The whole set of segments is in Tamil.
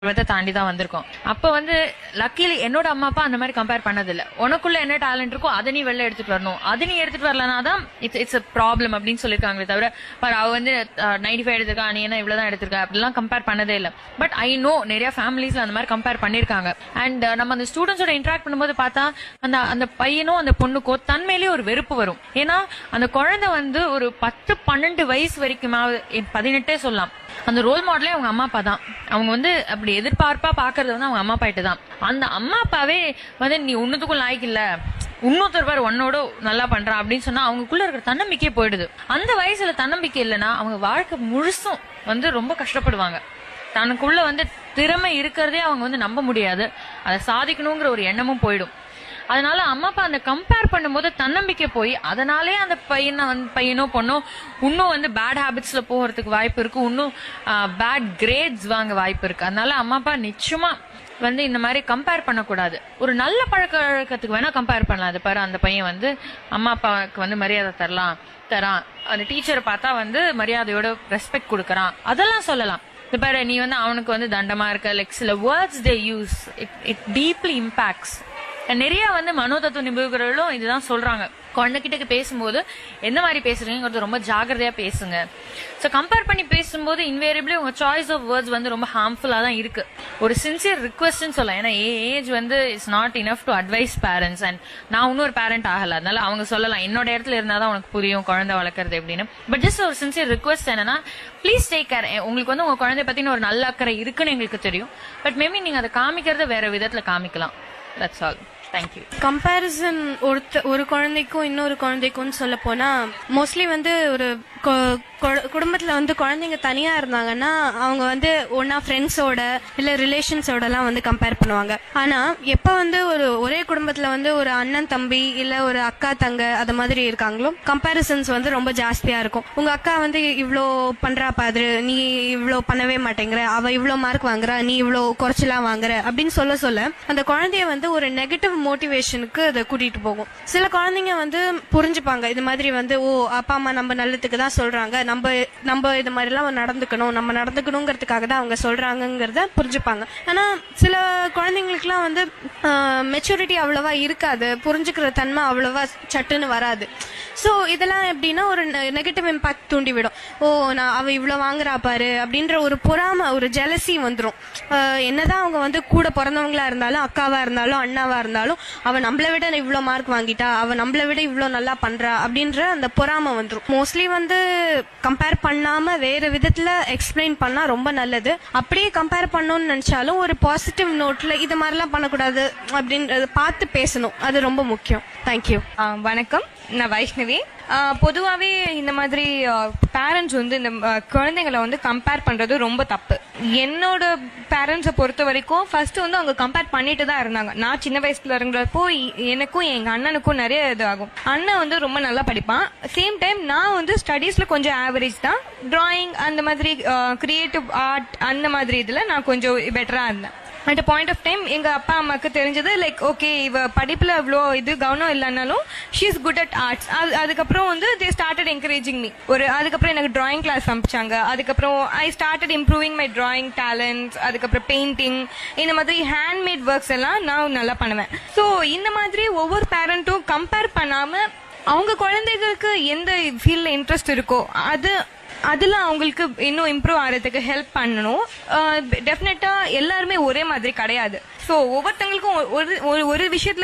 பருவத்தை தாண்டி தான் வந்திருக்கோம் அப்ப வந்து லக்கிலி என்னோட அம்மா அப்பா அந்த மாதிரி கம்பேர் பண்ணதில்ல உனக்குள்ள என்ன டேலண்ட் இருக்கோ அதை நீ வெளில எடுத்துட்டு வரணும் அது நீ எடுத்துட்டு வரலனா தான் இட்ஸ் இட்ஸ் அ ப்ராப்ளம் அப்படின்னு சொல்லிருக்காங்களே தவிர பாரு அவ வந்து நைன்டி ஃபைவ் எடுத்திருக்கா நீ என்ன இவ்வளவுதான் எடுத்திருக்க அப்படிலாம் கம்பேர் பண்ணதே இல்ல பட் ஐ நோ நிறைய ஃபேமிலிஸ்ல அந்த மாதிரி கம்பேர் பண்ணிருக்காங்க அண்ட் நம்ம அந்த ஸ்டூடெண்ட்ஸோட இன்டராக்ட் பண்ணும்போது பார்த்தா அந்த அந்த பையனும் அந்த பொண்ணுக்கோ தன்மையிலேயே ஒரு வெறுப்பு வரும் ஏன்னா அந்த குழந்தை வந்து ஒரு பத்து பன்னெண்டு வயசு வரைக்குமாவது பதினெட்டே சொல்லலாம் அந்த ரோல் மாடலே அவங்க அம்மா அப்பா தான் அவங்க வந்து அப்படி எதிர்பார்ப்பா பாக்குறது வந்து அவங்க அம்மா அப்பா கிட்ட தான் அந்த அம்மா அப்பாவே வந்து நீ ஒன்னுத்துக்கும் லாய்க்கு இல்ல இன்னொருத்தர் பேர் உன்னோட நல்லா பண்றான் அப்படின்னு சொன்னா அவங்களுக்குள்ள இருக்கிற தன்னம்பிக்கையே போயிடுது அந்த வயசுல தன்னம்பிக்கை இல்லைன்னா அவங்க வாழ்க்கை முழுசும் வந்து ரொம்ப கஷ்டப்படுவாங்க தனக்குள்ள வந்து திறமை இருக்கிறதே அவங்க வந்து நம்ப முடியாது அதை சாதிக்கணுங்கிற ஒரு எண்ணமும் போயிடும் அதனால அம்மா அப்பா அந்த கம்பேர் பண்ணும்போது தன்னம்பிக்கை போய் அதனாலே அந்த பையனை வந்து பையனோ பொண்ணோ இன்னும் வந்து பேட் ஹாபிட்ஸ்ல போகிறதுக்கு வாய்ப்பு இருக்கு இன்னும் பேட் கிரேட்ஸ் வாங்க வாய்ப்பு இருக்கு அதனால அம்மா அப்பா நிச்சயமா வந்து இந்த மாதிரி கம்பேர் பண்ணக்கூடாது ஒரு நல்ல பழக்க வழக்கத்துக்கு வேணா கம்பேர் பண்ணலாம் அது பாரு அந்த பையன் வந்து அம்மா அப்பாவுக்கு வந்து மரியாதை தரலாம் தரான் அந்த டீச்சரை பார்த்தா வந்து மரியாதையோட ரெஸ்பெக்ட் கொடுக்கறான் அதெல்லாம் சொல்லலாம் இது பாரு நீ வந்து அவனுக்கு வந்து தண்டமா இருக்க லைக் சில words they use it it deeply impacts நிறைய வந்து மனோதத்துவ நிபுணர்களும் இதுதான் சொல்றாங்க குழந்தைகிட்ட பேசும்போது எந்த மாதிரி பேசுறீங்கிறது ரொம்ப ஜாகிரதையா பேசுங்க ஸோ கம்பேர் பண்ணி பேசும்போது இன்வேரியபிளி உங்க சாய்ஸ் ஆஃப் வேர்ட்ஸ் வந்து ரொம்ப ஹார்ம்ஃபுல்லா தான் இருக்கு ஒரு சின்சியர் ரிக்வஸ்ட்னு சொல்லலாம் ஏன்னா ஏஜ் வந்து it's not enough to advise parents and நான் இன்னொரு பேரண்ட் ஆகல அதனால அவங்க சொல்லலாம் என்னோட இடத்துல இருந்தாதான் உனக்கு புரியும் குழந்தை வளர்க்கறது எப்படின்னு பட் ஜஸ்ட் ஒரு சின்சியர் ரிக்வஸ்ட் என்னன்னா ப்ளீஸ் டேக் கேர் உங்களுக்கு வந்து உங்க குழந்தை பத்தின ஒரு நல்ல அக்கறை இருக்குன்னு எங்களுக்கு தெரியும் பட் மேபி நீங்க அதை காமிக்கிறத வேற விதத்துல காமிக்கலாம் தட்ஸ் ஆல் தேங்க்யூ கம்பேரிசன் ஒருத்த ஒரு குழந்தைக்கும் இன்னொரு குழந்தைக்கும் சொல்ல போனா மோஸ்ட்லி வந்து ஒரு கொ- கொ- குடும்பத்துல வந்து குழந்தைங்க தனியா இருந்தாங்கன்னா அவங்க வந்து ஒன்னா ஃப்ரெண்ட்ஸோட இல்ல ரிலேஷன்ஸோட எல்லாம் வந்து கம்பேர் பண்ணுவாங்க ஆனா எப்ப வந்து ஒரு ஒரே குடும்பத்துல வந்து ஒரு அண்ணன் தம்பி இல்ல ஒரு அக்கா தங்க அது மாதிரி இருக்காங்களோ கம்பேரிசன்ஸ் வந்து ரொம்ப ஜாஸ்தியா இருக்கும் உங்க அக்கா வந்து இவ்ளோ பண்றா பாரு நீ இவ்ளோ பண்ணவே மாட்டேங்கிற அவ இவ்ளோ மார்க் வாங்குறா நீ இவ்ளோ குறைச்சலா வாங்குற அப்படின்னு சொல்ல சொல்ல அந்த குழந்தைய வந்து ஒரு நெகட்டிவ் மோட்டிவேஷனுக்கு அதை கூட்டிட்டு போகும் சில குழந்தைங்க வந்து புரிஞ்சுப்பாங்க இது மாதிரி வந்து ஓ அப்பா அம்மா நம்ம நல்லதுக்கு தான் சொல்றாங்க நம்ம நம்ம இது மாதிரி எல்லாம் நடந்துக்கணும் நம்ம நடந்துக்கணுங்கிறதுக்காக தான் அவங்க சொல்றாங்கங்கிறத புரிஞ்சுப்பாங்க ஆனா சில குழந்தைங்களுக்குலாம் வந்து மெச்சூரிட்டி அவ்வளவா இருக்காது புரிஞ்சுக்கிற தன்மை அவ்வளவா சட்டுன்னு வராது ஸோ இதெல்லாம் எப்படின்னா ஒரு நெகட்டிவ் இம்பாக்ட் தூண்டிவிடும் ஓ நான் அவ இவ்வளோ வாங்குறா பாரு அப்படின்ற ஒரு பொறாம ஒரு ஜெலசி வந்துடும் என்னதான் அவங்க வந்து கூட பிறந்தவங்களா இருந்தாலும் அக்காவா இருந்தாலும் அண்ணாவா இருந்தாலும் அவ நம்மளை விட இவ்வளோ மார்க் வாங்கிட்டா அவ நம்மளை விட இவ்வளோ நல்லா பண்றா அப்படின்ற அந்த பொறாம வந்துடும் மோஸ்ட்லி வந்து கம்பேர் பண்ணாம வேற விதத்துல எக்ஸ்பிளைன் பண்ணா ரொம்ப நல்லது அப்படியே கம்பேர் பண்ணணும்னு நினைச்சாலும் ஒரு பாசிட்டிவ் நோட்ல இது மாதிரிலாம் பண்ணக்கூடாது அப்படின்றத பார்த்து பேசணும் அது ரொம்ப முக்கியம் தேங்க்யூ ஆ, வணக்கம் நான் வைஷ்ணவி ஆ, பொதுவாவே இந்த மாதிரி பேரண்ட்ஸ் வந்து இந்த ஆ, குழந்தைங்களை வந்து கம்பேர் பண்றது ரொம்ப தப்பு என்னோட பேரண்ட்ஸை பொறுத்த வரைக்கும் ஃபர்ஸ்ட் வந்து அவங்க கம்பேர் பண்ணிட்டு தான் இருந்தாங்க நான் சின்ன வயசுல இருந்தப்போ இ- எனக்கும் எங்க அண்ணனுக்கும் நிறைய இது ஆகும் அண்ணன் வந்து ரொம்ப நல்லா படிப்பான் சேம் டைம் நான் வந்து ஸ்டடீஸ்ல கொஞ்சம் ஆவரேஜ் தான் டிராயிங் அந்த மாதிரி கிரியேட்டிவ் ஆர்ட் அந்த மாதிரி இதுல நான் கொஞ்சம் பெட்டரா இருந்தேன் அட் பாயிண்ட் ஆஃப் டைம் எங்க அப்பா அம்மாக்கு தெரிஞ்சது லைக் ஓகே இவ படிப்புல அவ்வளோ இது கவனம் இல்லைனாலும் she is good at arts அதுக்கப்புறம் வந்து தே ஸ்டார்டட் என்கரேஜிங் மீ ஒரு அதுக்கப்புறம் எனக்கு டிராயிங் கிளாஸ் அனுப்பிச்சாங்க அதுக்கப்புறம் I started improving my drawing talents அதுக்கப்புறம் பெயிண்டிங் இந்த மாதிரி ஹேண்ட்மேட் ஒர்க்ஸ் எல்லாம் நான் நல்லா பண்ணுவேன் ஸோ இந்த மாதிரி ஒவ்வொரு பேரண்ட்டும் கம்பேர் பண்ணாம அவங்க குழந்தைகளுக்கு எந்த ஃபீல்ட்ல இன்ட்ரெஸ்ட் இருக்கோ அது அதுல அவங்களுக்கு இன்னும் இம்ப்ரூவ் ஆகிறதுக்கு ஹெல்ப் பண்ணணும் டெஃபினட்டா எல்லாருமே ஒரே மாதிரி கிடையாது ஸோ ஒவ்வொருத்தங்களுக்கும் ஒரு ஒரு ஒரு விஷயத்துல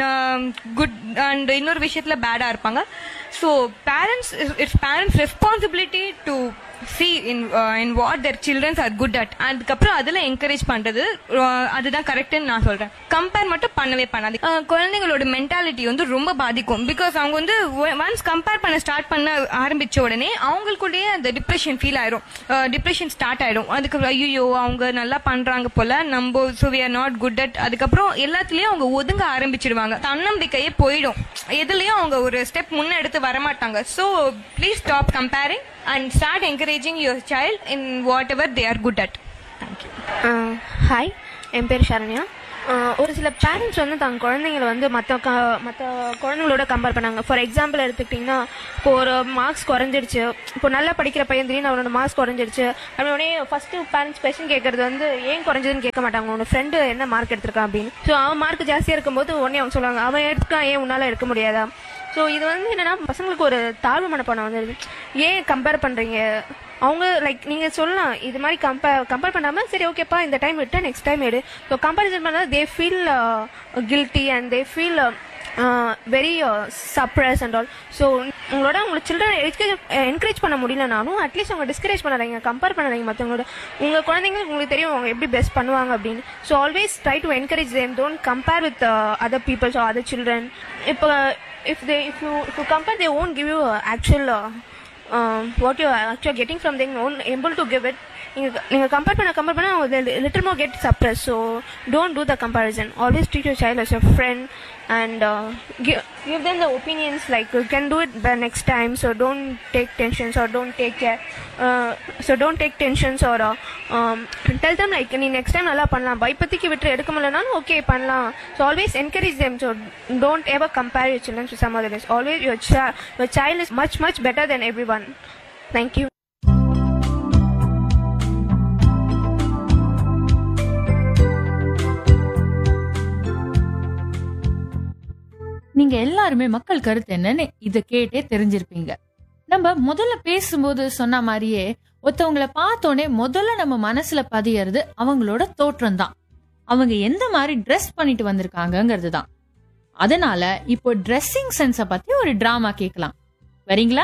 குட் அண்ட் இன்னொரு விஷயத்துல பேடா இருப்பாங்க so parents it's parents responsibility to see in in what their childrens are good at அதுக்கப்புறம் அதுல என்கரேஜ் பண்றது uh, அதுதான் கரெக்ட்னு நான் சொல்றேன் கம்பேர் மட்டும் பண்ணவே பண்ணாது Uh, குழந்தைங்களோட மென்டாலிட்டி வந்து ரொம்ப பாதிக்கும் பிகாஸ் அவங்க வந்து ஒன்ஸ் கம்பேர் பண்ண ஸ்டார்ட் பண்ண ஆரம்பிச்ச உடனே அவங்களுக்குள்ளேயே அந்த டிப்ரெஷன் ஃபீல் ஆயிடும் டிப்ரெஷன் ஸ்டார்ட் ஆயிடும் அதுக்கு ஐயோ அவங்க நல்லா பண்றாங்க போல நம்ம so we are not good at அதுக்கப்புறம் எல்லாத்துலயும் அவங்க ஒதுங்க ஆரம்பிச்சிடுவாங்க தன்னம்பிக்கையே போயிடும் எதுலயும் அவங்க ஒரு ஸ்டெப் முன்ன எடுத்து வரமாட்டாங்க so please stop comparing and start encouraging your child in whatever they are good at thank you hi என் பேர் சரண்யா ஆஹ் ஒரு சில பேரண்ட்ஸ் வந்து தங்க குழந்தைங்களை வந்து மற்ற மற்ற குழந்தைங்களோட கம்பேர் பண்ணாங்க ஃபார் எக்ஸாம்பிள் எடுத்துக்கிட்டிங்கன்னா இப்போ ஒரு மார்க்ஸ் குறைஞ்சிடுச்சு இப்போ நல்லா படிக்கிற பையன் திடீர்னு அவனோட மார்க்ஸ் குறைஞ்சிடுச்சு அப்படி உடனே ஃபர்ஸ்ட் பேரண்ட்ஸ் கொஸ்டின் கேட்கறது வந்து ஏன் குறைஞ்சதுன்னு கேட்க மாட்டாங்க உன்னோட ஃப்ரெண்டு என்ன மார்க் எடுத்திருக்கான் அப்படின்னு ஸோ அவன் மார்க் ஜாஸ்தியாக இருக்கும்போது உடனே அவங்க சொல்லுவாங்க அவன் எடுத்துக்கான் ஏன் உன்னால எடுக்க முடியாதா ஸோ இது வந்து என்னன்னா பசங்களுக்கு ஒரு தாழ்வு மனப்பானம் வந்துடுது ஏன் கம்பேர் பண்றீங்க அவங்க லைக் நீங்க சொல்லலாம் இது மாதிரி கம்பேர் கம்பேர் பண்ணாம சரி ஓகேப்பா இந்த டைம் விட்டு நெக்ஸ்ட் டைம் எடு ஸோ கம்பேரிசன் பண்ணா they feel guilty and they feel very suppress and all so உங்களோட உங்களோட சில்ட்ரன் என்கரேஜ் பண்ண முடியலனாலும் அட்லீஸ்ட் அவங்க டிஸ்கரேஜ் பண்ணாதீங்க கம்பேர் பண்ணாதீங்க மற்றவங்களோட உங்க குழந்தைங்க உங்களுக்கு தெரியும் அவங்க எப்படி பெஸ்ட் பண்ணுவாங்க அப்படின்னு so always try to encourage them don't compare with other peoples or other children இப்போ if they if you if you compare they won't give you actual what you actual getting from them own able to give it நீங்கள் நீங்கள் கம்பேர் பண்ண கம்பேர் பண்ண little more get suppress so don't do the comparison always treat your child as a friend and give give them the opinions like you can do it the next time so don't take tensions or don't take care uh, so don't take tensions or uh, um, tell them like நீ next time நல்லா பண்ணலாம் பயப்பத்திக்கு விட்டு எடுக்க முடியலனாலும் ஓகே பண்ணலாம் so always encourage them so don't ever compare your children to some others always your, chi- your child is much much better than everyone thank you நீங்க எல்லாருமே மக்கள் கருத்து என்னன்னு இத கேட்டே தெரிஞ்சிருப்பீங்க நம்ம முதல்ல பேசும்போது சொன்ன மாதிரியே ஒருத்தவங்கள பார்த்தோன்னே முதல்ல நம்ம மனசுல பதியறது அவங்களோட தோற்றம் தான் அவங்க எந்த மாதிரி ட்ரெஸ் பண்ணிட்டு வந்திருக்காங்கங்கிறது தான் அதனால இப்போ ட்ரெஸ்ஸிங் சென்ஸ பத்தி ஒரு டிராமா கேட்கலாம் வரீங்களா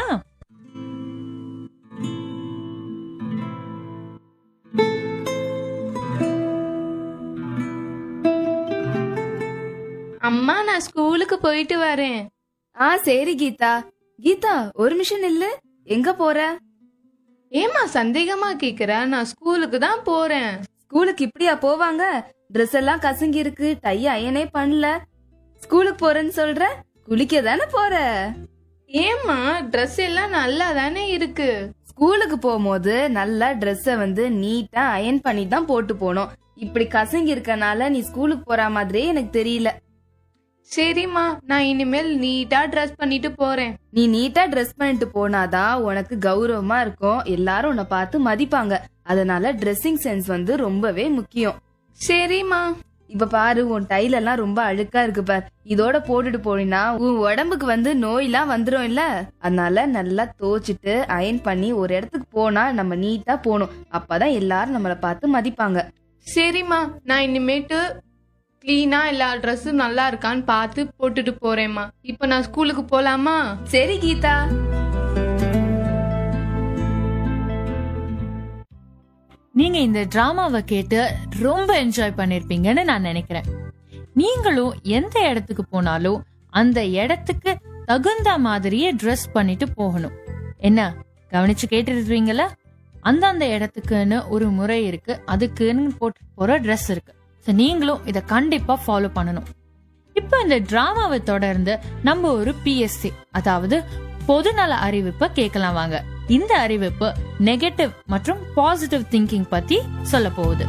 அம்மா நான் ஸ்கூலுக்கு போயிட்டு வரேன் ஆ சரி கீதா கீதா ஒரு நிமிஷம் நில்லு எங்க போற ஏமா சந்தேகமா கேக்குற நான் ஸ்கூலுக்கு தான் போறேன் ஸ்கூலுக்கு இப்படியா போவாங்க Dress எல்லாம் கசங்கி இருக்கு டை அயனே பண்ணல ஸ்கூலுக்கு போறேன்னு சொல்ற குளிக்க தானே போற ஏமா Dress எல்லாம் நல்லா தானே இருக்கு ஸ்கூலுக்கு போகும்போது நல்லா ட்ரெஸ்ஸ வந்து நீட்டா அயன் பண்ணி தான் போட்டு போகணும் இப்படி கசங்கி இருக்கனால நீ ஸ்கூலுக்கு போற மாதிரியே எனக்கு தெரியல சரிம்மா நான் இனிமேல் நீட்டா ட்ரெஸ் பண்ணிட்டு போறேன் நீ நீட்டா ட்ரெஸ் பண்ணிட்டு போனாதான் உனக்கு கௌரவமா இருக்கும் எல்லாரும் உன்னை பார்த்து மதிப்பாங்க அதனால ட்ரெஸ்ஸிங் சென்ஸ் வந்து ரொம்பவே முக்கியம் சரிம்மா இப்ப பாரு உன் டைல எல்லாம் ரொம்ப அழுக்கா இருக்கு பார் இதோட போட்டுட்டு போனா உன் உடம்புக்கு வந்து நோயெல்லாம் வந்துரும் இல்ல அதனால நல்லா தோச்சிட்டு அயன் பண்ணி ஒரு இடத்துக்கு போனா நம்ம நீட்டா போகணும் அப்பதான் எல்லாரும் நம்மள பார்த்து மதிப்பாங்க சரிம்மா நான் இனிமேட்டு கிளீனா எல்லா ட்ரெஸ்ஸும் நல்லா இருக்கான்னு பார்த்து போட்டுட்டு போறேம்மா இப்ப நான் ஸ்கூலுக்கு போலாமா சரி கீதா நீங்க இந்த டிராமாவை கேட்டு ரொம்ப என்ஜாய் பண்ணிருப்பீங்கன்னு நான் நினைக்கிறேன் நீங்களும் எந்த இடத்துக்கு போனாலும் அந்த இடத்துக்கு தகுந்த மாதிரியே ட்ரெஸ் பண்ணிட்டு போகணும் என்ன கவனிச்சு கேட்டுருவீங்களா அந்தந்த இடத்துக்குன்னு ஒரு முறை இருக்கு அதுக்குன்னு போட்டு போற ட்ரெஸ் இருக்கு So, நீங்களும் இத கண்டிப்பா ஃபாலோ பண்ணணும் இப்போ இந்த டிராமாவை தொடர்ந்து நம்ம ஒரு பிஎஸ்சி அதாவது பொதுநல அறிவிப்பை கேட்கலாம் வாங்க இந்த அறிவிப்பு நெகட்டிவ் மற்றும் பாசிட்டிவ் திங்கிங் பத்தி சொல்ல போகுது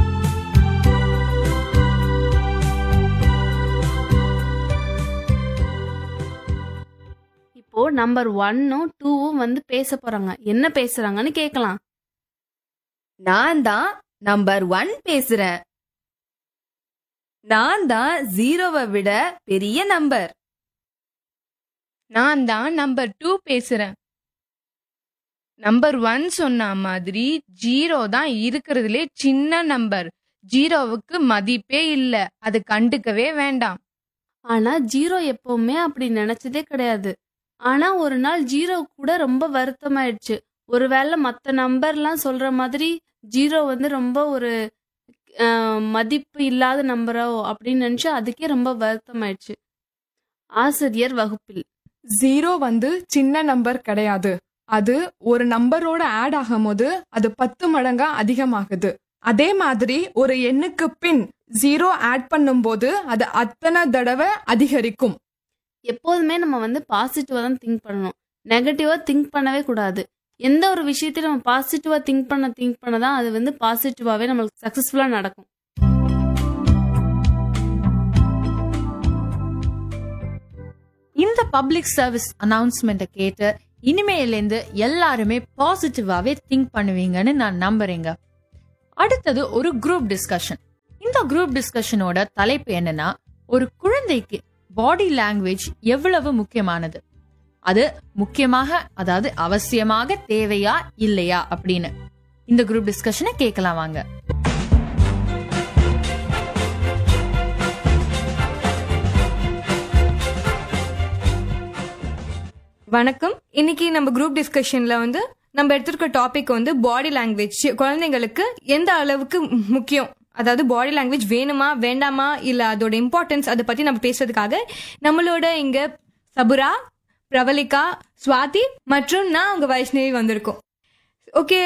இப்போ நம்பர் ஒன்னும் டூவும் வந்து பேச போறாங்க என்ன பேசுறாங்கன்னு கேட்கலாம் நான் தான் நம்பர் ஒன் பேசுறேன் நான் தான் ஜீரோவை விட பெரிய நம்பர் நான் தான் நம்பர் டூ பேசுறேன் நம்பர் ஒன் சொன்ன மாதிரி ஜீரோ தான் இருக்கிறதுலே சின்ன நம்பர் ஜீரோவுக்கு மதிப்பே இல்ல அது கண்டுக்கவே வேண்டாம் ஆனா ஜீரோ எப்பவுமே அப்படி நினைச்சதே கிடையாது ஆனா ஒரு நாள் ஜீரோ கூட ரொம்ப வருத்தமாயிடுச்சு ஒருவேளை மத்த நம்பர்லாம் சொல்ற மாதிரி ஜீரோ வந்து ரொம்ப ஒரு அஹ், மதிப்பு இல்லாத நம்பரோ அப்படின்னு நினைச்சு அதுக்கே ரொம்ப வருத்தமாயிடுச்சு ஆசிரியர் வகுப்பில் ஜீரோ வந்து சின்ன நம்பர் கிடையாது அது ஒரு நம்பரோட ஆட் ஆகும்போது அது பத்து மடங்கா அதிகமாகுது அதே மாதிரி ஒரு எண்ணுக்கு பின் ஜீரோ ஆட் பண்ணும்போது அது அத்தனை தடவை அதிகரிக்கும் எப்போதுமே நம்ம வந்து பாசிட்டிவா தான் திங்க் பண்ணணும் நெகட்டிவா திங்க் பண்ணவே கூடாது எந்த ஒரு விஷயத்தையும் நம்ம பாசிட்டிவா திங்க் பண்ண திங்க் பண்ண தான் அது வந்து பாசிட்டிவாவே நம்மளுக்கு சக்சஸ்ஃபுல்லா நடக்கும் இந்த பப்ளிக் சர்வீஸ் அனௌன்ஸ்மெண்ட்டை கேட்டு இனிமேலேருந்து எல்லாருமே பாசிட்டிவாவே திங்க் பண்ணுவீங்கன்னு நான் நம்புறேங்க அடுத்தது ஒரு குரூப் டிஸ்கஷன் இந்த குரூப் டிஸ்கஷனோட தலைப்பு என்னன்னா ஒரு குழந்தைக்கு பாடி லாங்குவேஜ் எவ்வளவு முக்கியமானது அது முக்கியமாக அதாவது அவசியமாக தேவையா இல்லையா அப்படின்னு இந்த குரூப் டிஸ்கஷனை கேட்கலாம் வாங்க வணக்கம் இன்னைக்கு நம்ம குரூப் டிஸ்கஷன்ல வந்து நம்ம எடுத்திருக்க டாபிக் வந்து பாடி லாங்குவேஜ் குழந்தைங்களுக்கு எந்த அளவுக்கு முக்கியம் அதாவது பாடி லாங்குவேஜ் வேணுமா வேண்டாமா இல்ல அதோட இம்பார்ட்டன்ஸ் அதை பத்தி நம்ம பேசுறதுக்காக நம்மளோட இங்க சபுரா பிரவலிகா சுவாதி மற்றும் நான் உங்க வைஷ்ணவி வந்திருக்கோம் ஓகே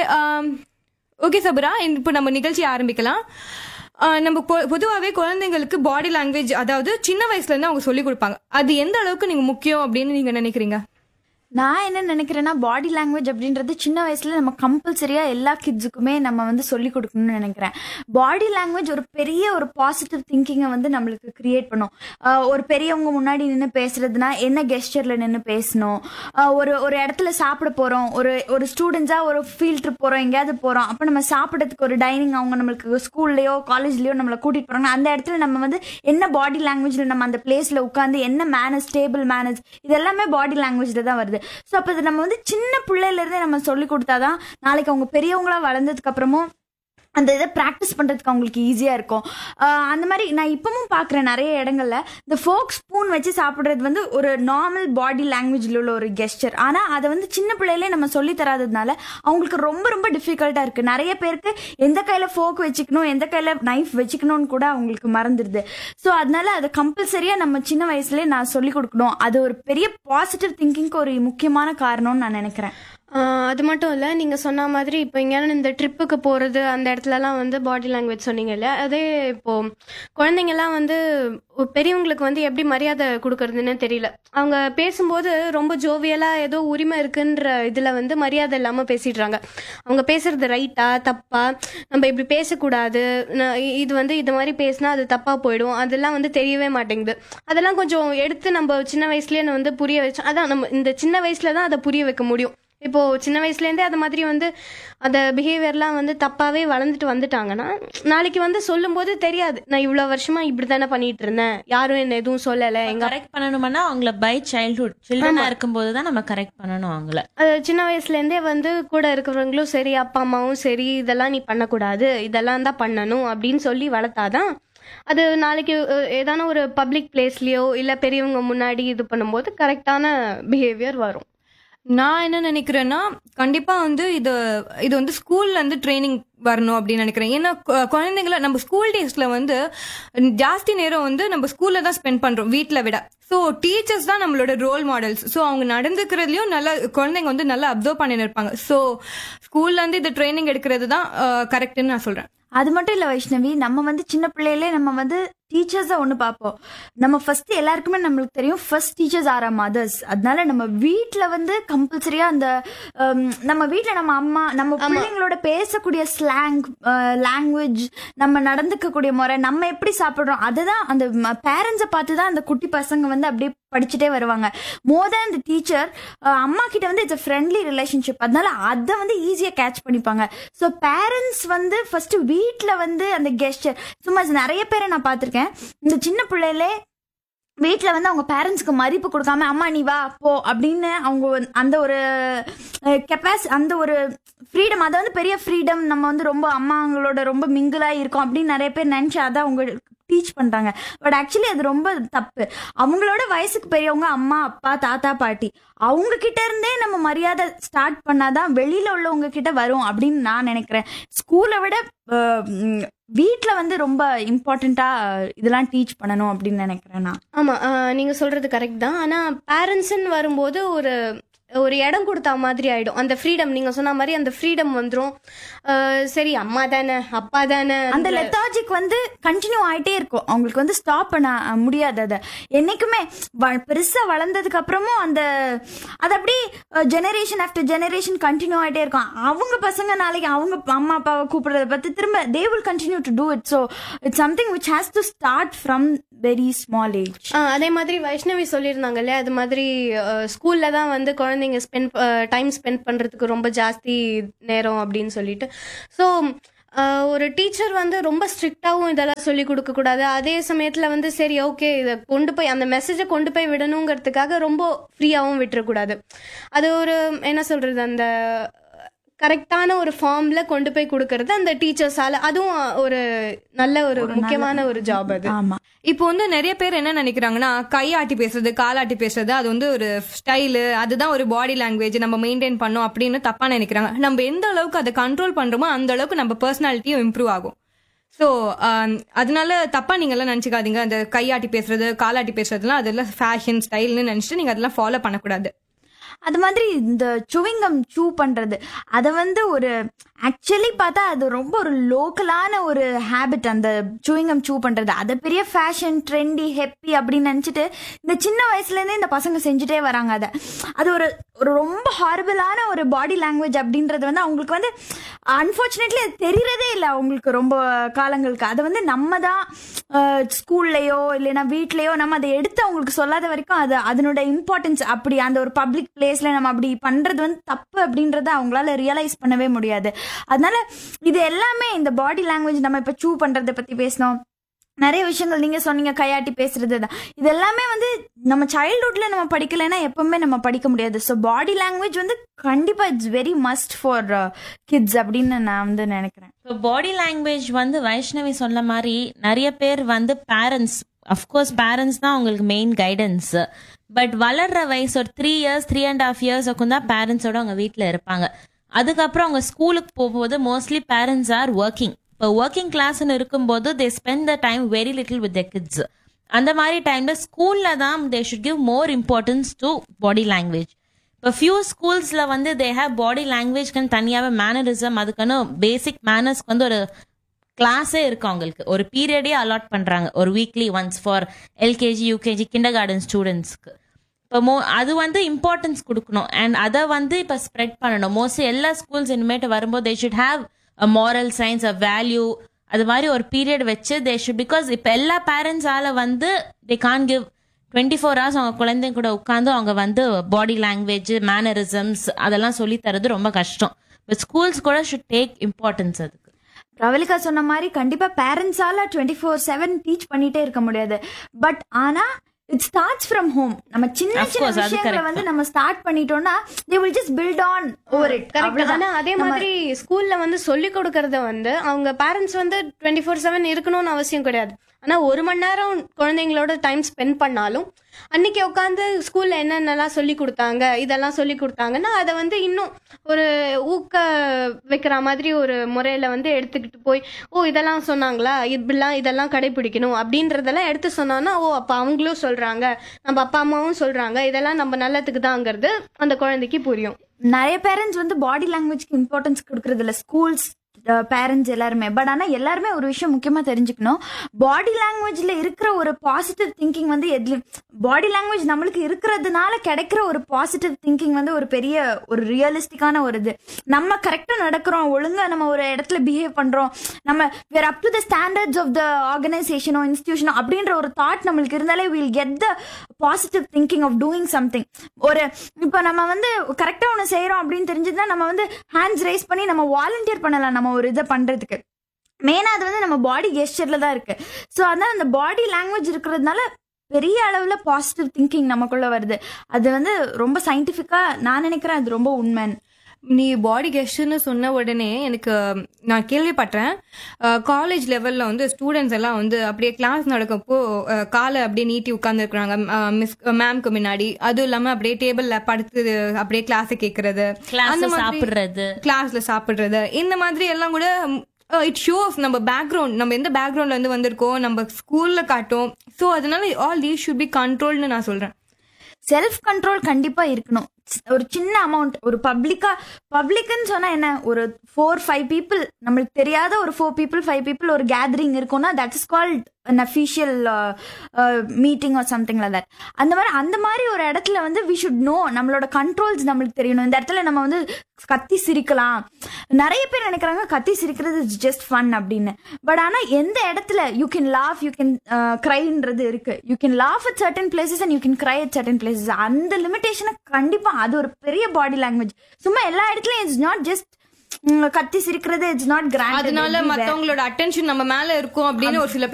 ஓகே சபுரா இப்போ நம்ம நிகழ்ச்சி ஆரம்பிக்கலாம் ஆஹ் நம்ம பொதுவாகவே குழந்தைங்களுக்கு பாடி லாங்குவேஜ் அதாவது சின்ன வயசுல இருந்து அவங்க சொல்லி கொடுப்பாங்க அது எந்த அளவுக்கு நீங்க முக்கியம் அப்படின்னு நீங்க நினைக்கிறீங்க நான் என்ன நினைக்கிறேன்னா பாடி லாங்குவேஜ் அப்படின்றது சின்ன வயசுல நம்ம கம்பல்சரியா எல்லா கிட்ஸுக்குமே நம்ம வந்து சொல்லி கொடுக்கணும்னு நினைக்கிறேன் பாடி லாங்குவேஜ் ஒரு பெரிய ஒரு பாசிட்டிவ் திங்கிங்கை வந்து நம்மளுக்கு கிரியேட் பண்ணும் ஆஹ் ஒரு பெரியவங்க முன்னாடி நின்று பேசுறதுனா என்ன கெஸ்டர்ல நின்று பேசணும் ஆஹ் ஒரு ஒரு இடத்துல சாப்பிட போறோம் ஒரு ஒரு ஸ்டூடெண்ட்ஸா ஒரு ஃபீல்ட் ட்ரிப் போறோம் எங்கேயாவது போறோம் அப்போ நம்ம சாப்பிடறதுக்கு ஒரு டைனிங் அவங்க நம்மளுக்கு ஸ்கூல்லையோ காலேஜ்லயோ நம்மளை கூட்டிட்டு போறாங்க அந்த இடத்துல நம்ம வந்து என்ன பாடி லாங்குவேஜ்ல நம்ம அந்த பிளேஸ்ல உட்காந்து என்ன மேனஸ் டேபிள் மேனஸ் இது எல்லாமே பாடி லாங்குவேஜ்ல தான் வருது ஸோ அப்போ இது நம்ம வந்து சின்ன பிள்ளையில இருந்தே நம்ம சொல்லி கொடுத்தாதான் நாளைக்கு அவங்க பெரியவங்களா வளர்ந்ததுக்கு அப்புறமும் அந்த இதை ப்ராக்டிஸ் பண்ணுறதுக்கு அவங்களுக்கு ஈஸியாக இருக்கும் ஆஹ் அந்த மாதிரி நான் இப்பவும் பார்க்குறேன் நிறைய இடங்கள்ல இந்த ஃபோக் ஸ்பூன் வச்சு சாப்பிட்றது வந்து ஒரு நார்மல் பாடி லாங்குவேஜில் உள்ள ஒரு கெஸ்டர் ஆனால் அதை வந்து சின்ன பிள்ளையிலே நம்ம சொல்லி தராததுனால அவங்களுக்கு ரொம்ப ரொம்ப டிஃபிகல்ட்டாக இருக்குது நிறைய பேருக்கு எந்த கையில் ஃபோக் வச்சுக்கணும் எந்த கையில் நைஃப் வச்சுக்கணும்னு கூட அவங்களுக்கு மறந்துடுது ஸோ அதனால அதை கம்பல்சரியாக நம்ம சின்ன வயசுலேயே நான் சொல்லி கொடுக்கணும் அது ஒரு பெரிய பாசிட்டிவ் திங்கிங்க்கு ஒரு முக்கியமான காரணம்னு நான் நினைக்கிறேன் ஆஹ் அது மட்டும் இல்லை நீங்கள் சொன்ன மாதிரி இப்போ எங்கேயாவது இந்த ட்ரிப்புக்கு போகிறது அந்த இடத்துலலாம் வந்து பாடி லாங்குவேஜ் சொன்னீங்க இல்லையா அதே இப்போது குழந்தைங்கலாம் வந்து ஒ- பெரியவங்களுக்கு வந்து எப்படி மரியாதை கொடுக்கறதுன்னு தெரியல அவங்க பேசும்போது ரொம்ப ஜோவியலாக ஏதோ உரிமை இருக்குன்ற இதில் வந்து மரியாதை இல்லாமல் பேசிடுறாங்க அவங்க பேசுறது ரைட்டா தப்பா நம்ம இப்படி பேசக்கூடாது நான் இ- இது வந்து இது மாதிரி பேசினா அது தப்பாக போயிடும் அதெல்லாம் வந்து தெரியவே மாட்டேங்குது அதெல்லாம் கொஞ்சம் எடுத்து நம்ம சின்ன வயசுலேயே வந்து புரிய வச்சோம் அதான் நம்ம இந்த சின்ன வயசுல தான் அதை புரிய வைக்க முடியும் இப்போ சின்ன வயசுலேருந்தே அது மாதிரி வந்து அந்த பிஹேவியர்லாம் வந்து தப்பாவே வளர்ந்துட்டு வந்துட்டாங்கன்னா நாளைக்கு வந்து சொல்லும்போது தெரியாது நான் இவ்வளோ வருஷமா இப்படி தானே பண்ணிட்டு இருந்தேன் யாரும் என்ன எதுவும் சொல்லலை எங்க கரெக்ட் பண்ணணும்னா அவங்கள பை சைல்ட்ஹுட் சில்ட்ரனா இருக்கும்போது தான் நம்ம கரெக்ட் பண்ணணும் அவங்கள அது சின்ன வயசுலேருந்தே வந்து கூட இருக்கிறவங்களும் சரி அப்பா அம்மாவும் சரி இதெல்லாம் நீ பண்ணக்கூடாது இதெல்லாம் தான் பண்ணணும் அப்படின்னு சொல்லி வளர்த்தாதான் அது நாளைக்கு அஹ், ஏதான ஒரு பப்ளிக் பிளேஸ்லயோ இல்லை பெரியவங்க முன்னாடி இது பண்ணும்போது கரெக்டான பிஹேவியர் வரும் நான் என்ன நினைக்கிறேன்னா கண்டிப்பா வந்து இது இது வந்து ஸ்கூல்ல இருந்து ட்ரைனிங் வரணும் அப்படின்னு நினைக்கிறேன் ஏன்னா கு- குழந்தைங்கள நம்ம ஸ்கூல் டேஸ்ல வந்து ஜாஸ்தி நேரம் வந்து நம்ம ஸ்கூல்ல தான் ஸ்பெண்ட் பண்றோம் வீட்ல விட ஸோ டீச்சர்ஸ் தான் நம்மளோட ரோல் மாடல்ஸ் ஸோ அவங்க நடந்துக்கிறதுலயும் நல்லா குழந்தைங்க வந்து நல்லா அப்சர்வ் பண்ணின்னு இருப்பாங்க ஸோ ஸ்கூல்ல இருந்து இது ட்ரைனிங் எடுக்கிறது தான் கரெக்ட்னு நான் சொல்றேன் அது மட்டும் இல்ல வைஷ்ணவி நம்ம வந்து சின்ன பிள்ளையிலே நம்ம வந்து டீச்சர்ஸா ஒண்ணு பார்ப்போம் நம்ம ஃபர்ஸ்ட் எல்லாருக்குமே நம்மளுக்கு தெரியும் ஃபர்ஸ்ட் டீச்சர்ஸ் ஆர் மதர்ஸ் அதனால நம்ம வீட்ல வந்து கம்பல்சரியா அந்த ஹம், நம்ம வீட்ல நம்ம அம்மா நம்ம பிள்ளைங்களோட பேசக்கூடிய ஸ்லாங் லாங்குவேஜ் நம்ம நடந்துக்கக்கூடிய முறை நம்ம எப்படி சாப்பிடுறோம் அதுதான் அந்த பேரண்ட்ஸை பார்த்து தான் அந்த குட்டி பசங்க வந்து அப்படியே படிச்சுட்டே வருவாங்க மோர் தேன் த டீச்சர் அம்மா கிட்ட வந்து இட்ஸ் ஃப்ரெண்ட்லி ரிலேஷன்ஷிப் அதனால அதை வந்து ஈஸியாக கேட்ச் பண்ணிப்பாங்க ஸோ பேரண்ட்ஸ் வந்து ஃபர்ஸ்ட் வீட்டில் வந்து அந்த கெஸ்டர் சும்மா நிறைய பேரை நான் பார்த்துருக்கேன் இந்த சின்ன பிள்ளையிலே வீட்டில் வந்து அவங்க பேரண்ட்ஸ்க்கு மதிப்பு கொடுக்காம அம்மா நீ வா போ அப்படின்னு அவங்க வந்து அந்த ஒரு கெப்பாசி அந்த ஒரு ஃப்ரீடம் அதை வந்து பெரிய ஃப்ரீடம் நம்ம வந்து ரொம்ப அம்மாங்களோட ரொம்ப மிங்கிளாக இருக்கோம் அப்படின்னு நிறைய பேர் நினச்சி அதை அவங்க டீச் பண்ணுறாங்க பட் ஆக்சுவலி அது ரொம்ப தப்பு அவங்களோட வயசுக்கு பெரியவங்க அம்மா அப்பா தாத்தா பாட்டி அவங்க கிட்ட இருந்தே நம்ம மரியாதை ஸ்டார்ட் பண்ணாதான் வெளியில உள்ளவங்க கிட்ட வரும் அப்படின்னு நான் நினைக்கிறேன் ஸ்கூலை விட வீட்டில் வந்து ரொம்ப இம்பார்ட்டண்டா இதெல்லாம் டீச் பண்ணணும் அப்படின்னு நினைக்கிறேன் நான் ஆமா ஆஹ் நீங்க சொல்றது கரெக்ட் தான் ஆனா பேரண்ட்ஸ்ன்னு வரும்போது ஒரு ஒரு இடம் கொடுத்தா மாதிரி ஆயிடும் அந்த ஃப்ரீடம் நீங்க சொன்ன மாதிரி அந்த ஃப்ரீடம் வந்துரும் அஹ் சரி அம்மா தானே அப்பா தானே அந்த லெத்தாஜிக் வந்து கண்டினியூ ஆயிட்டே இருக்கும் அவங்களுக்கு வந்து ஸ்டாப் பண்ண அஹ், முடியாது அதை என்னைக்குமே வ- பெருசா வளர்ந்ததுக்கு அப்புறமும் அந்த அது அப்படி ஜெனரேஷன் ஆஃப்டர் ஜெனரேஷன் கண்டினியூ ஆயிட்டே இருக்கும் அவங்க பசங்க நாளைக்கு அவங்க அம்மா அப்பாவை கூப்பிடுறத பத்தி திரும்ப they will continue to do it so it's something which has to start from very small age ah, அதே மாதிரி வைஷ்ணவி சொல்லியிருந்தாங்கல்ல அது மாதிரி ஸ்கூல்ல தான் வந்து குழந்தைங்க ஸ்பெண்ட் டைம் ஸ்பெண்ட் பண்றதுக்கு ரொம்ப ஜாஸ்தி நேரம் அப்படின்னு சொல்லிட்டு ஸோ ஒரு டீச்சர் வந்து ரொம்ப ஸ்ட்ரிக்டாகவும் இதெல்லாம் சொல்லி கொடுக்க கூடாது அதே சமயத்தில் வந்து சரி ஓகே இதை கொண்டு போய் அந்த மெசேஜை கொண்டு போய் விடணுங்கிறதுக்காக ரொம்ப ஃப்ரீயாகவும் விட்டுறக்கூடாது அது ஒரு என்ன சொல்றது அந்த கரெக்டான ஒரு ஃபார்ம்ல கொண்டு போய் கொடுக்கறது அந்த டீச்சர்ஸால அதுவும் ஒரு நல்ல ஒரு முக்கியமான ஒரு ஜாப் அது ஆமா இப்போ வந்து நிறைய பேர் என்ன நினைக்கிறாங்கன்னா கையாட்டி பேசுறது காலாட்டி பேசுறது அது வந்து ஒரு ஸ்டைலு அதுதான் ஒரு பாடி லாங்குவேஜ் நம்ம மெயின்டைன் பண்ணோம் அப்படின்னு தப்பா நினைக்கிறாங்க நம்ம எந்த அளவுக்கு அதை கண்ட்ரோல் பண்றோமோ அந்த அளவுக்கு நம்ம பர்சனாலிட்டியும் இம்ப்ரூவ் ஆகும் ஸோ அதனால தப்பா நீங்க எல்லாம் நினைச்சுக்காதீங்க அந்த கையாட்டி பேசுறது காலாட்டி பேசுறதுலாம் அதெல்லாம் ஃபேஷன் ஸ்டைல்னு நினைச்சிட்டு நீங்க அதெல்லாம் ஃபாலோ பண்ணக்கூடாது அது மாதிரி இந்த சுவிங்கம் சூ பண்றது அதை வந்து ஒரு ஆக்சுவலி பார்த்தா அது ரொம்ப ஒரு லோக்கலான ஒரு ஹேபிட் அந்த சுவிங்கம் சூ பண்றது அதை பெரிய ஃபேஷன் ட்ரெண்டி ஹெப்பி அப்படின்னு நினச்சிட்டு இந்த சின்ன வயசுலேருந்தே இந்த பசங்க செஞ்சுட்டே வராங்க அதை அது ஒரு ஒரு ரொம்ப ஹாரபிளான ஒரு பாடி லாங்குவேஜ் அப்படின்றது வந்து அவங்களுக்கு வந்து அன்ஃபார்ச்சுனேட்லி அது தெரியறதே இல்லை அவங்களுக்கு ரொம்ப காலங்களுக்கு அதை வந்து நம்ம தான் ஸ்கூல்லையோ இல்லைன்னா வீட்லேயோ நம்ம அதை எடுத்து அவங்களுக்கு சொல்லாத வரைக்கும் அது அதனோட இம்பார்ட்டன்ஸ் அப்படி அந்த ஒரு பப்ளிக் பிளேஸ்ல நம்ம அப்படி பண்றது வந்து தப்பு அப்படின்றத அவங்களால ரியலைஸ் பண்ணவே முடியாது அதனால இது எல்லாமே இந்த பாடி லாங்குவேஜ் நம்ம இப்ப சூ பண்றதை பத்தி பேசினோம் நிறைய விஷயங்கள் நீங்க சொன்னீங்க கையாட்டி பேசுறது தான் இது எல்லாமே வந்து நம்ம சைல்ட்ஹுட்ல நம்ம படிக்கலைன்னா எப்பவுமே நம்ம படிக்க முடியாது ஸோ பாடி லாங்குவேஜ் வந்து கண்டிப்பா it's very must for kids அப்படின்னு நான் வந்து நினைக்கிறேன் இப்போ பாடி லாங்குவேஜ் வந்து வைஷ்ணவி சொன்ன மாதிரி நிறைய பேர் வந்து பேரண்ட்ஸ் அஃப்கோர்ஸ் பேரண்ட்ஸ் தான் அவங்களுக்கு மெயின் கைடன்ஸ் பட் வளர்ற வயசு ஒரு three years three and half இயர்ஸுக்கும் தான் பேரண்ட்ஸோட அவங்க வீட்டில் இருப்பாங்க அதுக்கப்புறம் அவங்க ஸ்கூலுக்கு போகும்போது மோஸ்ட்லி பேரண்ட்ஸ் ஆர் ஒர்க்கிங் இப்போ ஒர்க்கிங் கிளாஸ்னு இருக்கும்போது they spend the time very little with the kids அந்த மாதிரி டைம்ல ஸ்கூல்ல தான் they should give more importance to body language இப்போ ஃபியூ ஸ்கூல்ஸ்ல வந்து தே ஹேவ் பாடி லாங்குவேஜ்க்குன்னு தனியாகவே மேனரிசம் அதுக்குன்னு பேசிக் மேனர்ஸ்க்கு வந்து ஒரு கிளாஸே இருக்கு அவங்களுக்கு ஒரு பீரியடே அலாட் பண்றாங்க ஒரு weekly once for LKG UKG kindergarten ஸ்டூடெண்ட்ஸ்க்கு இப்போ மோ அது வந்து இம்பார்ட்டன்ஸ் கொடுக்கணும் அண்ட் அதை வந்து இப்போ ஸ்ப்ரெட் பண்ணணும் மோஸ்ட்லி எல்லா ஸ்கூல்ஸ் இனிமேட்டு வரும்போது they should have a moral science a value அது மாதிரி ஒரு பீரியட் வச்சு தே ஷுட் பிகாஸ் இப்போ எல்லா பேரண்ட்ஸால வந்து they can give twenty four hours அவங்க குழந்தைங்க கூட உட்காந்து அவங்க வந்து பாடி லாங்குவேஜ் மேனரிசம்ஸ் அதெல்லாம் சொல்லி தரது ரொம்ப கஷ்டம் பட் ஸ்கூல்ஸ் கூட ஷுட் டேக் இம்பார்ட்டன்ஸ் அதுக்கு பிரவலிகா சொன்ன மாதிரி கண்டிப்பா பேரண்ட்ஸால டுவெண்ட்டி ஃபோர் செவன் டீச் பண்ணிட்டே இருக்க முடியாது பட் ஆனா இட் ஸ்டார்ட்ஸ் ஃப்ரம் ஹோம் நம்ம சின்ன Of சின்ன course, அது விஷயங்களை correct வந்து தான். நம்ம ஸ்டார்ட் பண்ணிட்டோம்னா they will just build on over it correct ஆனா அதே மாதிரி ஸ்கூல்ல வந்து சொல்லி கொடுக்கறத வந்து அவங்க பேரண்ட்ஸ் வந்து டுவெண்ட்டி ஃபோர் செவன் இருக்கணும்னு அவசியம் கிடையாது ஆனா ஒரு மணி நேரம் குழந்தைங்களோட டைம் ஸ்பெண்ட் பண்ணாலும் அன்னைக்கு உட்காந்து ஸ்கூல்ல என்னென்னலாம் சொல்லி கொடுத்தாங்க இதெல்லாம் சொல்லி கொடுத்தாங்கன்னா அதை வந்து இன்னும் ஒரு ஊக்க வைக்கிற மாதிரி ஒரு முறையில வந்து எடுத்துக்கிட்டு போய் ஓ இதெல்லாம் சொன்னாங்களா இப்படிலாம் இதெல்லாம் கடைபிடிக்கணும் அப்படின்றதெல்லாம் எடுத்து சொன்னோன்னா ஓ அப்ப அவங்களும் சொல்றாங்க நம்ம அப்பா அம்மாவும் சொல்றாங்க இதெல்லாம் நம்ம நல்லதுக்கு தாங்கிறது அந்த குழந்தைக்கு புரியும் நிறைய பேரண்ட்ஸ் வந்து பாடி லாங்குவேஜ்க்கு இம்பார்ட்டன்ஸ் கொடுக்கறது இல்ல ஸ்கூல்ஸ் பேரண்ட்ஸ் எல்லாருமே பட் ஆனா எல்லாருமே ஒரு விஷயம் முக்கியமா தெரிஞ்சுக்கணும் பாடி லாங்குவேஜ்ல இருக்கிற ஒரு பாசிட்டிவ் திங்கிங் வந்து எதுலயும் பாடி லாங்குவேஜ் நம்மளுக்கு இருக்கிறதுனால கிடைக்கிற ஒரு பாசிட்டிவ் திங்கிங் வந்து ஒரு பெரிய ஒரு ரியலிஸ்டிக்கான ஒரு இது நம்ம கரெக்டா நடக்கிறோம் ஒழுங்கா நம்ம ஒரு இடத்துல பிஹேவ் பண்றோம் நம்ம we're up to the standards of the ஆர்கனைசேஷனோ இன்ஸ்டிடியூஷனோ அப்படின்ற ஒரு தாட் நம்மளுக்கு இருந்தாலே will get the positive thinking of doing something ஒரு இப்போ நம்ம வந்து கரெக்டா ஒன்று செய்றோம் அப்படின்னு தெரிஞ்சதுன்னா நம்ம வந்து ஹேண்ட்ஸ் ரைஸ் பண்ணி நம்ம வாலண்டியர் பண்ணலாம் நம்ம ஒரு இதை பண்றதுக்கு மெயினா அது வந்து நம்ம பாடி கெஸ்டர்ல தான் இருக்கு ஸோ அதனால அந்த பாடி லாங்குவேஜ் இருக்கிறதுனால பெரிய அளவுல பாசிட்டிவ் திங்கிங் நமக்குள்ள வருது அது வந்து ரொம்ப சயின்டிஃபிக்கா நான் நினைக்கிறேன் அது ரொம்ப உண்மைன்னு நீ பாடி கெஸ்ட்னு சொன்ன உடனே எனக்கு நான் கேள்விப்பட்டேன் காலேஜ் லெவல்ல வந்து ஸ்டூடெண்ட்ஸ் எல்லாம் வந்து அப்படியே கிளாஸ் நடக்கப்போ அஹ், காலை அப்படியே நீட்டி உட்கார்ந்துருக்குறாங்க மிஸ் மேம்க்கு முன்னாடி அதுவும் இல்லாம அப்படியே டேபிள்ல படுத்து அப்படியே கிளாஸ் கேட்கறது கிளாஸ் சாப்பிடுறது கிளாஸ்ல சாப்பிடுறது இந்த மாதிரி எல்லாம் கூட இட் ஷோஸ் நம்ம பேக்ரவுண்ட் நம்ம எந்த பேக்ரவுண்ட்ல இருந்து வந்திருக்கோம் நம்ம ஸ்கூல்ல காட்டும் ஸோ அதனால ஆல் தீஸ் ஷுட் பி கண்ட்ரோல்னு நான் சொல்றேன் செல்ஃப் கண்ட்ரோல் கண்டிப்பா இருக்கணும் ஒரு சின்ன அமௌண்ட் ஒரு பப்ளிக்கா பப்ளிக்னு சொன்னா என்ன ஒரு ஃபோர் ஃபைவ் பீப்புள் நம்மளுக்கு தெரியாத ஒரு ஃபோர் பீப்புள் ஃபைவ் பீப்புள் ஒரு கேதரிங் இருக்கும்னா that is called an official meeting or something like that அந்த மாதிரி அந்த மாதிரி ஒரு இடத்துல வந்து வி ஷுட் நோ நம்மளோட கண்ட்ரோல்ஸ் நம்மளுக்கு தெரியணும் இந்த இடத்துல நம்ம வந்து கத்தி சிரிக்கலாம் நிறைய பேர் நினைக்கிறாங்க கத்தி சிரிக்கிறது இஸ் ஜஸ்ட் ஃபன் அப்படின்னு பட் ஆனா எந்த இடத்துல you can laugh you can க்ரைன்றது இருக்கு you can laugh at certain places and you can cry at certain places அந்த லிமிடேஷனை கண்டிப்பா அது ஒரு பெரிய பாடி லாங்குவேஜ் சும்மா எல்லா இடத்துலயும் இட்ஸ் நாட் ஜஸ்ட் கத்தி சிரிக்கிறது இட்ஸ் நாட் கிராண்ட் அதனால மத்தவங்களோட அட்டென்ஷன் நம்ம மேல இருக்கும் அப்படின்னு ஒரு சில